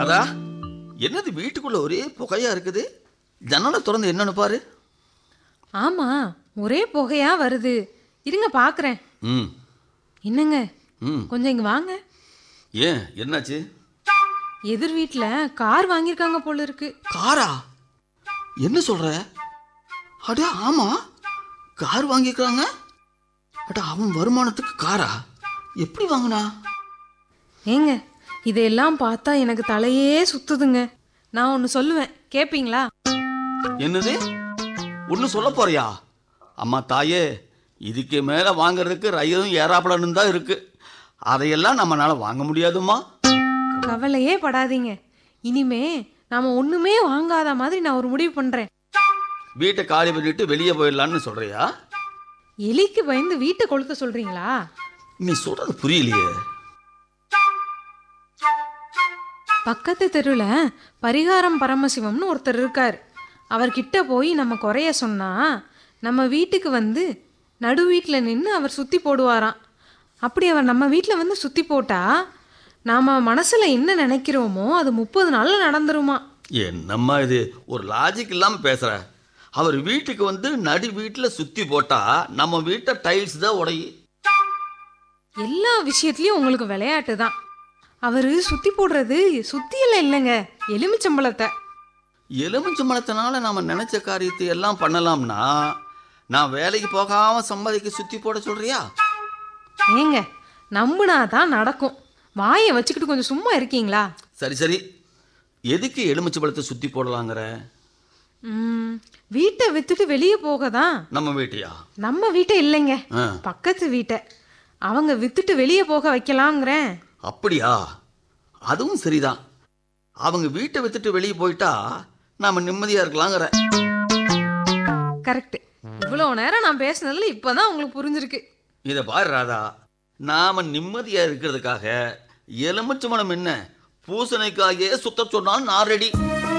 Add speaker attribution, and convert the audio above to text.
Speaker 1: ராதா என்னது வீட்டுக்குள்ள ஒரே புகையா இருக்குது ஜன்னலை திறந்து என்னன்னு பாரு
Speaker 2: ஆமா ஒரே புகையா வருது இருங்க பார்க்கறேன்
Speaker 1: ம்
Speaker 2: என்னங்க
Speaker 1: ம்
Speaker 2: கொஞ்சம் இங்க வாங்க
Speaker 1: ஏன் என்னாச்சு
Speaker 2: எதிர் வீட்ல கார் வாங்கியிருக்காங்க போல இருக்கு
Speaker 1: காரா என்ன சொல்ற அட ஆமா கார் வாங்கிக்கிறாங்க அட அவன் வருமானத்துக்கு காரா எப்படி வாங்கினா
Speaker 2: ஏங்க இதையெல்லாம் பார்த்தா எனக்கு தலையே சுத்துதுங்க நான் ஒன்று சொல்லுவேன் கேப்பீங்களா
Speaker 1: என்னது ஒன்று சொல்ல போறியா அம்மா தாயே இதுக்கு மேலே வாங்குறதுக்கு ரயிலும் ஏறாப்படணும் தான் இருக்கு அதையெல்லாம் நம்மளால வாங்க முடியாதும்மா
Speaker 2: கவலையே படாதீங்க இனிமே நாம ஒண்ணுமே வாங்காத மாதிரி நான் ஒரு முடிவு பண்றேன்
Speaker 1: வீட்டை காலி பண்ணிட்டு வெளியே போயிடலான்னு சொல்றியா
Speaker 2: எலிக்கு பயந்து வீட்டை கொளுத்த சொல்றீங்களா
Speaker 1: நீ சொல்றது புரியலையே
Speaker 2: பக்கத்து தெருவில் பரிகாரம் பரமசிவம்னு ஒருத்தர் இருக்கார் அவர்கிட்ட போய் நம்ம குறைய சொன்னா நம்ம வீட்டுக்கு வந்து நடு வீட்டில் நின்று அவர் சுற்றி போடுவாராம் அப்படி அவர் நம்ம வீட்டில் வந்து சுற்றி போட்டா நாம் மனசில் என்ன நினைக்கிறோமோ அது முப்பது நாளில் நடந்துருமா
Speaker 1: என்னம்மா இது ஒரு லாஜிக் இல்லாமல் பேசுற அவர் வீட்டுக்கு வந்து நடு வீட்டில் சுற்றி போட்டா நம்ம வீட்டை டைல்ஸ் தான் உடையு
Speaker 2: எல்லா விஷயத்துலையும் உங்களுக்கு விளையாட்டு தான் அவர் சுற்றி போடுறது சுத்தியெல்லாம் இல்லைங்க எலுமிச்சம்பழத்தை
Speaker 1: எலுமிச்சம்பழத்தினால நாம நினைச்ச காரியத்தை எல்லாம் பண்ணலாம்னா நான் வேலைக்கு போகாம சம்பாதிக்க சுற்றி போட சொல்றியா
Speaker 2: ஏங்க நம்புனா தான் நடக்கும் வாயை வச்சுக்கிட்டு கொஞ்சம் சும்மா இருக்கீங்களா
Speaker 1: சரி சரி எதுக்கு எலுமிச்சம்பழத்தை சுற்றி போடலாங்கிற
Speaker 2: ம், வீட்டை வித்துட்டு வெளியே போக தான்
Speaker 1: நம்ம வீட்டையா
Speaker 2: நம்ம வீட்டை இல்லைங்க
Speaker 1: ஆ
Speaker 2: பக்கத்து வீட்டை அவங்க வித்துட்டு வெளியே போக வைக்கலாங்கிறேன்
Speaker 1: அப்படியா அதுவும் சரிதான் அவங்க வீட்டை வித்துட்டு வெளியே போயிட்டா நாம நிம்மதியா இருக்கலாங்கிற
Speaker 2: கரெக்ட் இவ்வளோ நேரம் நான் பேசுனதுல இப்போதான் உங்களுக்கு புரிஞ்சிருக்கு
Speaker 1: இதை பாரு ராதா நாம நிம்மதியா இருக்கிறதுக்காக எலுமிச்சம்பழம் என்ன பூசணிக்காயே சுத்த சொன்னாலும் நான் ரெடி